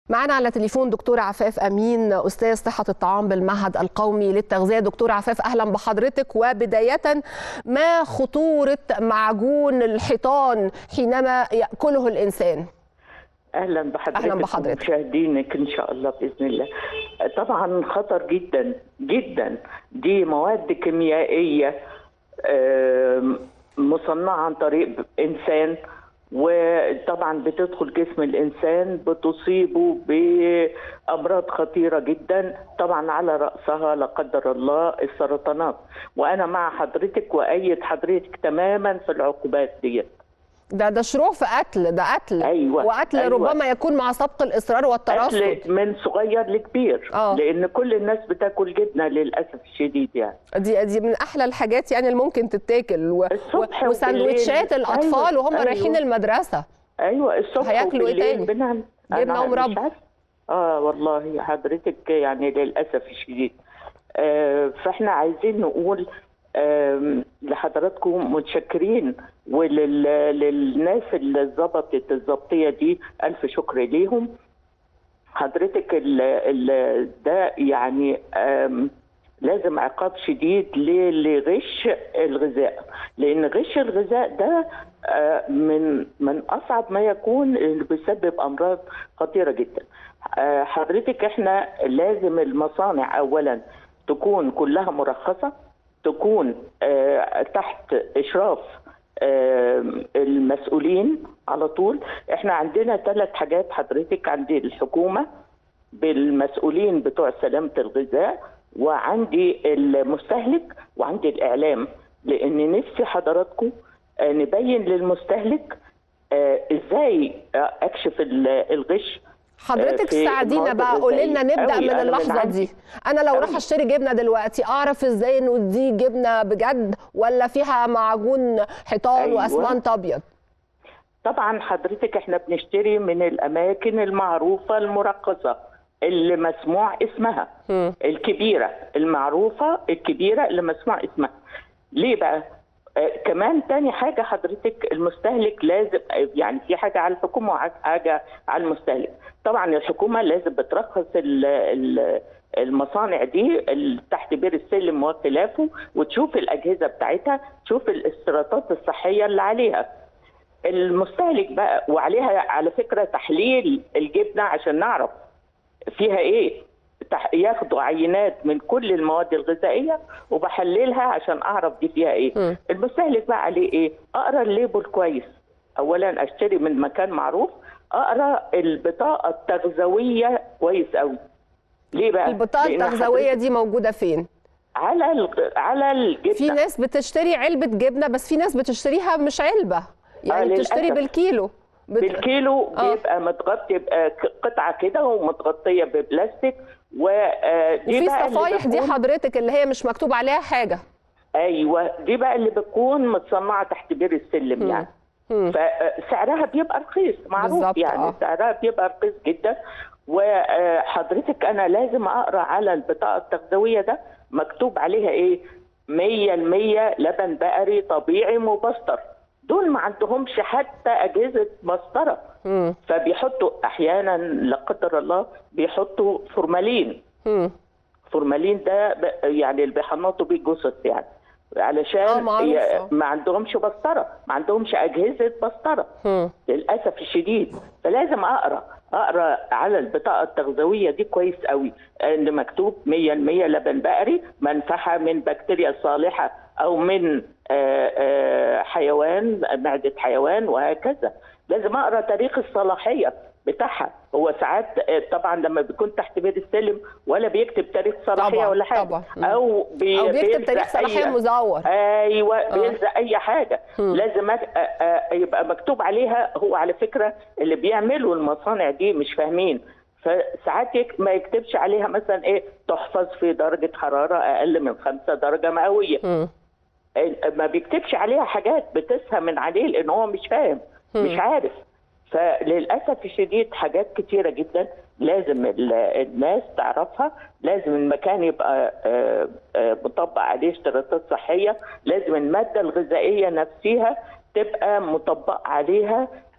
معنا على تليفون دكتور عفاف امين استاذ صحه الطعام بالمعهد القومي للتغذيه دكتور عفاف اهلا بحضرتك وبدايه ما خطوره معجون الحيطان حينما ياكله الانسان اهلا بحضرتك أهلاً بحضرتك. مشاهدينك ان شاء الله باذن الله طبعا خطر جدا جدا دي مواد كيميائيه آم، مصنعه عن طريق انسان وطبعا بتدخل جسم الانسان بتصيبه بامراض خطيره جدا طبعا على راسها لا قدر الله السرطانات وانا مع حضرتك وايد حضرتك تماما في العقوبات ديت ده ده شروع في قتل ده قتل أيوة، وقتل أيوة. ربما يكون مع سبق الاصرار والترصد اكل من صغير لكبير آه. لان كل الناس بتاكل جبنه للاسف الشديد يعني دي دي من احلى الحاجات يعني اللي ممكن تتاكل و... الصبح و... وسندوتشات وبالليل. الاطفال أيوة، وهم أيوة. رايحين المدرسه ايوه الصبح هياكلوا إيه وبالليل تاني؟ بنعمل جبنة أنا ومربى. مش عارفة. اه والله حضرتك يعني للاسف الشديد آه فاحنا عايزين نقول آم، لحضراتكم متشكرين وللناس اللي ظبطت الظبطيه دي الف شكر ليهم حضرتك ال ال ده يعني آم، لازم عقاب شديد ل- لغش الغذاء لان غش الغذاء ده آه، من من اصعب ما يكون اللي بيسبب امراض خطيره جدا آه، حضرتك احنا لازم المصانع اولا تكون كلها مرخصه تكون آه، تحت اشراف آه، المسؤولين على طول احنا عندنا ثلاث حاجات حضرتك عند الحكومه بالمسؤولين بتوع سلامه الغذاء وعندي المستهلك وعندي الاعلام لان نفسي حضراتكم آه، نبين للمستهلك آه، ازاي آه، اكشف ال- الغش حضرتك في ساعدينا المواد بقى قولي لنا الغذائية. نبدا أوي، من أنا من اللحظه عندي. دي انا لو أوي. راح اشتري جبنه دلوقتي اعرف ازاي انه دي جبنه بجد ولا فيها معجون حيطان أيوة. واسمنت ابيض طبعا حضرتك احنا بنشتري من الاماكن المعروفه المرخصه اللي مسموع اسمها مم. الكبيره المعروفه الكبيره اللي مسموع اسمها ليه بقى آه كمان تاني حاجه حضرتك المستهلك لازم آه، يعني في حاجه على الحكومه وحاجه على المستهلك طبعا الحكومه لازم بترخص ال ال المصانع دي ال- تحت بير السلم وخلافه وتشوف الاجهزه بتاعتها تشوف الاستراتات الصحيه اللي عليها المستهلك بقى وعليها على فكره تحليل الجبنه عشان نعرف فيها ايه تح- ياخدوا عينات من كل المواد الغذائيه وبحللها عشان اعرف دي فيها ايه مم. المستهلك بقى عليه ايه اقرا الليبل كويس اولا اشتري من مكان معروف اقرا البطاقه التغذويه كويس قوي ليه بقى البطاقه لأن التغذويه حضرتك دي موجوده فين على ال- على الجبنه في ناس بتشتري علبه جبنه بس في ناس بتشتريها مش علبه يعني آه، بتشتري للأسف. بالكيلو بت... بالكيلو آه. بيبقى متغطي يبقى ك- قطعه كده ومتغطيه ببلاستيك ودي وفي بقى اللي الصفايح دي بتكون- حضرتك اللي هي مش مكتوب عليها حاجه ايوه دي بقى اللي بتكون متصنعه تحت بير السلم يعني مم. فسعرها بيبقى رخيص معروف بالظبط، يعني آه. سعرها بيبقى رخيص جدا وحضرتك انا لازم اقرا على البطاقه التغذويه ده مكتوب عليها ايه 100% لبن بقري طبيعي مبستر دول ما عندهمش حتى اجهزه مسطره مم. فبيحطوا احيانا لا قدر الله بيحطوا فورمالين مم. فورمالين ده ب- يعني اللي بيحنطوا بيه الجثث يعني آه، علشان معروف، ي- آه. ما عندهمش بسطره ما عندهمش اجهزه بسطره مم. للاسف الشديد فلازم اقرا اقرا على البطاقه التغذويه دي كويس قوي ان مكتوب 100% لبن بقري منفعه من بكتيريا صالحه او من آه، آه، حيوان معده حيوان وهكذا لازم اقرا تاريخ الصلاحيه بتاعها هو ساعات آه، طبعا لما بيكون تحت بير السلم ولا بيكتب تاريخ صلاحيه طبعاً، ولا حاجه طبعاً. مم. او بي او بيكتب بيلزق تاريخ صلاحيه أي- مزور ايوه بيلزق اي حاجه مم. لازم أ- أ- أ- يبقى مكتوب عليها هو على فكره اللي بيعملوا المصانع دي مش فاهمين فساعات يك- ما يكتبش عليها مثلا ايه تحفظ في درجه حراره اقل من خمسة درجه مئويه مم. ما بيكتبش عليها حاجات بتسهم من عليه لان هو مش فاهم مش عارف فللاسف الشديد حاجات كتيره جدا لازم ال- الناس تعرفها لازم المكان يبقى آه، آه، مطبق عليه اشتراطات صحيه لازم الماده الغذائيه نفسها تبقى مطبق عليها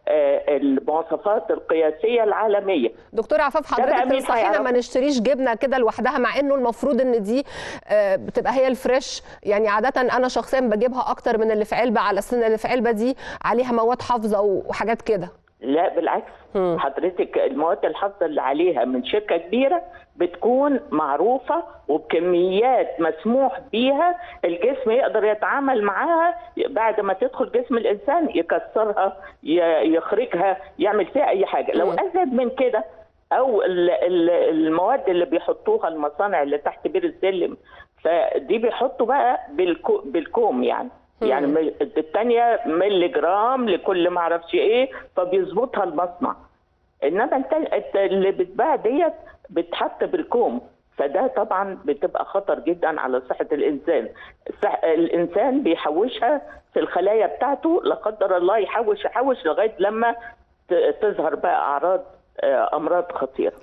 آه، المواصفات القياسيه العالميه دكتور عفاف ده بقى حضرتك مين تنصحينا هيعرف؟ ما نشتريش جبنه كده لوحدها مع انه المفروض ان دي آه، بتبقى هي الفريش يعني عاده انا شخصيا بجيبها اكتر من اللي في علبه على اساس ان اللي في علبه دي عليها مواد حافظه وحاجات كده لا بالعكس مم. حضرتك المواد الحافظه اللي عليها من شركه كبيره بتكون معروفه وبكميات مسموح بيها الجسم يقدر يتعامل معاها بعد ما تدخل جسم الانسان يكسرها ي- يخرجها يعمل فيها اي حاجه لو مم. ازيد من كده او ال- ال- المواد اللي بيحطوها المصانع اللي تحت بير السلم فدي بيحطوا بقى بالكو بالكوم يعني يعني مم. مل- الثانيه ملي جرام لكل ما اعرفش ايه فبيظبطها المصنع انما انت انت اللي بتباع ديت بتحط بالكوم فده طبعا بتبقى خطر جدا على صحه الانسان صح الانسان بيحوشها في الخلايا بتاعته لا قدر الله يحوش يحوش لغايه لما ت- تظهر بقى اعراض آه، امراض خطيره